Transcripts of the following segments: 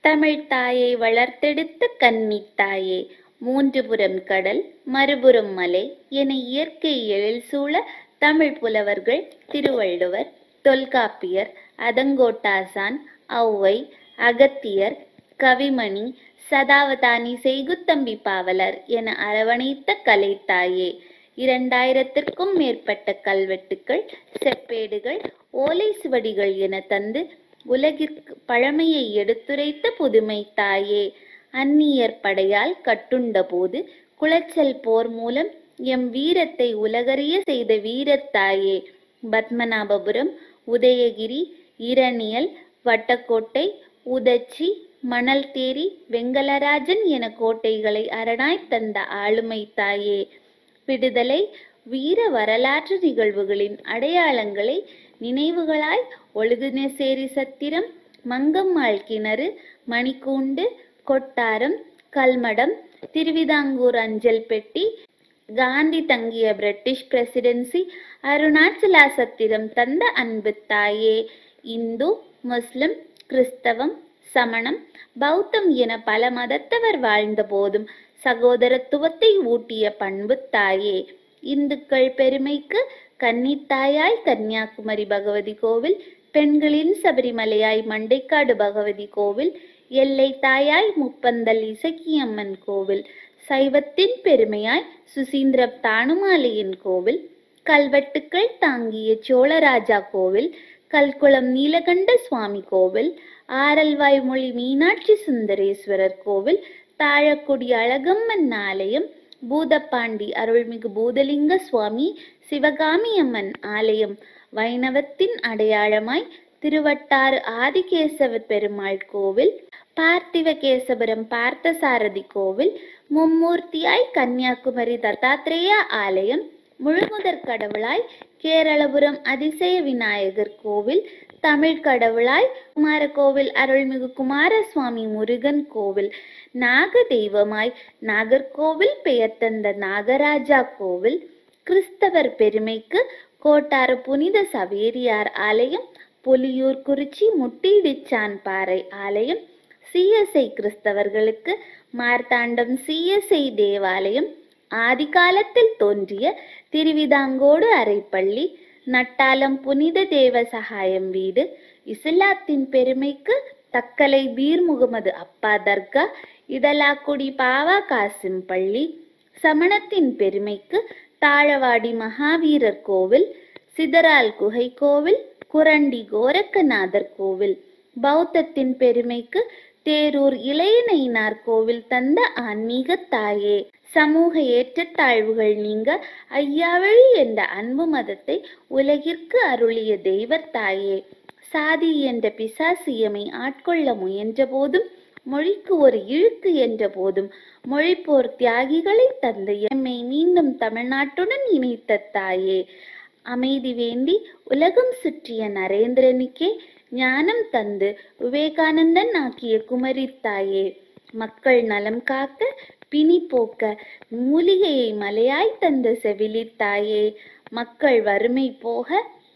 தமிழ்த் தாயை வளர்த்தெடுத்த கன்னித் தாயே மூன்று புறம் கடல் மறுபுறம் மலை என இயற்கை எழில் சூழ தமிழ் புலவர்கள் திருவள்ளுவர் தொல்காப்பியர் அதங்கோட்டாசான் ஔவை அகத்தியர் கவிமணி சதாவதானி செய்குத்தம்பி பாவலர் என அரவணைத்த கலைத்தாயே இரண்டாயிரத்திற்கும் மேற்பட்ட கல்வெட்டுக்கள் செப்பேடுகள் ஓலை சுவடிகள் என தந்து உலகிற்கு பழமையை எடுத்துரைத்த புதுமை தாயே அந்நியர் படையால் கட்டுண்ட போது குளச்சல் போர் மூலம் எம் வீரத்தை உலகறிய செய்த வீரத்தாயே பத்மநாபபுரம் உதயகிரி இரணியல் வட்டக்கோட்டை உதச்சி மணல் தேரி வெங்கலராஜன் என கோட்டைகளை அரணாய் தந்த ஆளுமை தாயே விடுதலை வீர வரலாற்று நிகழ்வுகளின் அடையாளங்களை நினைவுகளாய் ஒழுகுநெசேரி சத்திரம் மங்கம்மாள் கிணறு மணிக்கூண்டு கொட்டாரம் கல்மடம் திருவிதாங்கூர் அஞ்சல் பெட்டி காந்தி தங்கிய பிரிட்டிஷ் பிரசிடென்சி அருணாச்சலா சத்திரம் தந்த அன்பு தாயே இந்து முஸ்லிம் கிறிஸ்தவம் சமணம் பௌத்தம் என பல மதத்தவர் வாழ்ந்த போதும் சகோதரத்துவத்தை ஊட்டிய பண்பு தாயே இந்துக்கள் பெருமைக்கு கன்னித்தாயாய் கன்னியாகுமரி பகவதி கோவில் பெண்களின் சபரிமலையாய் மண்டைக்காடு பகவதி கோவில் எல்லை தாயாய் முப்பந்தல் இசக்கியம்மன் கோவில் சைவத்தின் பெருமையாய் சுசீந்திரம் தானுமாலையின் கோவில் கல்வெட்டுக்கள் தாங்கிய சோழராஜா கோவில் கல்குளம் நீலகண்ட சுவாமி கோவில் ஆரல்வாய் மொழி மீனாட்சி சுந்தரேஸ்வரர் கோவில் தாழக்குடி அழகம்மன் ஆலயம் பூதப்பாண்டி அருள்மிகு பூதலிங்க சுவாமி சிவகாமி அம்மன் ஆலயம் வைணவத்தின் அடையாளமாய் திருவட்டாறு ஆதிகேசவ பெருமாள் கோவில் பார்த்திவகேசபுரம் பார்த்தசாரதி கோவில் மும்மூர்த்தியாய் கன்னியாகுமரி தத்தாத்திரேய ஆலயம் முழுமுதற் கடவுளாய் கேரளபுரம் அதிசய விநாயகர் கோவில் தமிழ் கடவுளாய் குமாரகோவில் அருள்மிகு குமாரசுவாமி முருகன் கோவில் நாக தெய்வமாய் நாகர்கோவில் பெயர் தந்த நாகராஜா கோவில் கிறிஸ்தவர் பெருமைக்கு கோட்டாறு புனித சவேரியார் ஆலயம் புலியூர் குறிச்சி முட்டிடிச்சான் பாறை ஆலயம் சிஎஸ்ஐ கிறிஸ்தவர்களுக்கு மார்த்தாண்டம் சிஎஸ்ஐ தேவாலயம் ஆதிகாலத்தில் தோன்றிய திருவிதாங்கோடு அரைப்பள்ளி நட்டாலம் புனித தேவ சகாயம் வீடு இஸ்லாத்தின் பெருமைக்கு தக்கலை பீர் முகமது அப்பா தர்கா இதலாக்குடி பாவா காசிம் பள்ளி சமணத்தின் பெருமைக்கு தாழவாடி மகாவீரர் கோவில் சிதறால் குகை கோவில் குரண்டி கோரக்கநாதர் கோவில் பௌத்தத்தின் பெருமைக்கு தேரூர் இளையனைனார் கோவில் தந்த ஆன்மீக தாயே சமூக ஏற்றத்தாழ்வுகள் நீங்க ஐயாவழி என்ற அன்பு மதத்தை உலகிற்கு அருளிய தெய்வத்தாயே சாதி என்ற பிசாசியமை ஆட்கொள்ள முயன்ற போதும் மொழிக்கு ஒரு இழுக்கு என்ற போதும் மொழிப்போர் தியாகிகளை தந்த எம்மை மீண்டும் தமிழ்நாட்டுடன் இணைத்த தாயே அமைதி வேண்டி உலகம் சுற்றிய நரேந்திரனுக்கே ஞானம் தந்து விவேகானந்தன் ஆக்கிய குமரி தாயே மக்கள் நலம் காக்க பிணி போக்க மூலிகையை மலையாய் தந்த செவிலி தாயே மக்கள் வறுமை போக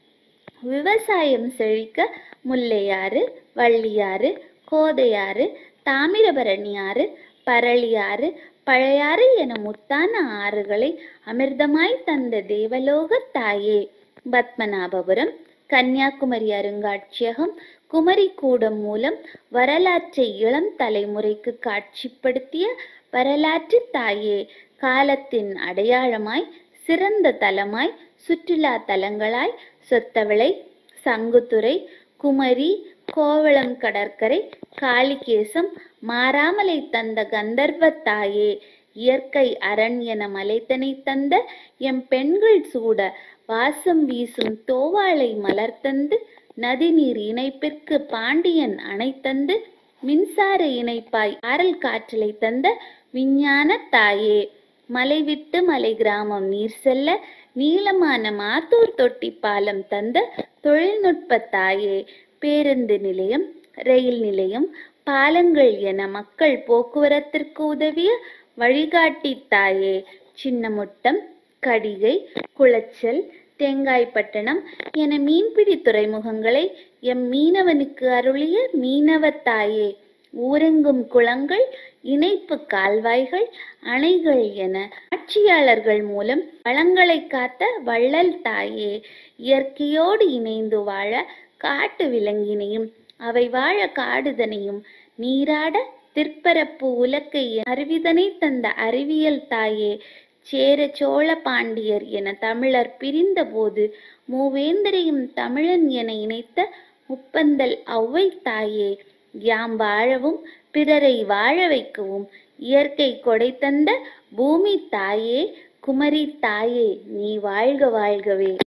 விவசாயம் செழிக்க முல்லையாறு வள்ளியாறு கோதையாறு தாமிரபரணியாறு பரளியாறு பழையாறு என முத்தான ஆறுகளை அமிர்தமாய் தந்த தேவலோக தாயே பத்மநாபபுரம் கன்னியாகுமரி அருங்காட்சியகம் குமரி கூடம் மூலம் வரலாற்றை இளம் தலைமுறைக்கு காட்சிப்படுத்திய வரலாற்று தாயே காலத்தின் அடையாளமாய் சிறந்த தலமாய் சுற்றுலா தலங்களாய் சொத்தவளை சங்குத்துறை குமரி கோவளம் கடற்கரை காளிகேசம் மாறாமலை தந்த கந்தர்வ தாயே இயற்கை அரண் என மலைத்தனை தந்த எம் பெண்கள் சூட வாசம் வீசும் தோவாளை மலர் தந்து நதிநீர் இணைப்பிற்கு பாண்டியன் அணை தந்து மின்சார இணைப்பாய் ஆரல் காற்றலை தந்த விஞ்ஞான தாயே மலை விட்டு மலை கிராமம் நீர் செல்ல நீளமான மாத்தூர் தொட்டி பாலம் தந்த தொழில்நுட்ப தாயே பேருந்து நிலையம் ரயில் நிலையம் பாலங்கள் என மக்கள் போக்குவரத்திற்கு உதவிய வழிகாட்டி தாயே சின்னமுட்டம் கடிகை குளச்சல் தேங்காய்பட்டணம் என மீன்பிடி துறைமுகங்களை எம் மீனவனுக்கு அருளிய மீனவ தாயே ஊரெங்கும் குளங்கள் இணைப்பு கால்வாய்கள் அணைகள் என ஆட்சியாளர்கள் மூலம் வளங்களை காத்த வள்ளல் தாயே இயற்கையோடு இணைந்து வாழ காட்டு விலங்கினையும் அவை வாழ காடுதனையும் நீராட திற்பரப்பு உலக்கை அறிவிதனை தந்த அறிவியல் தாயே சேர சோழ பாண்டியர் என தமிழர் பிரிந்தபோது மூவேந்தரையும் தமிழன் என இணைத்த முப்பந்தல் ஔவை தாயே யாம் வாழவும் பிறரை வாழ வைக்கவும் இயற்கை கொடை தந்த பூமி தாயே குமரி தாயே நீ வாழ்க வாழ்கவே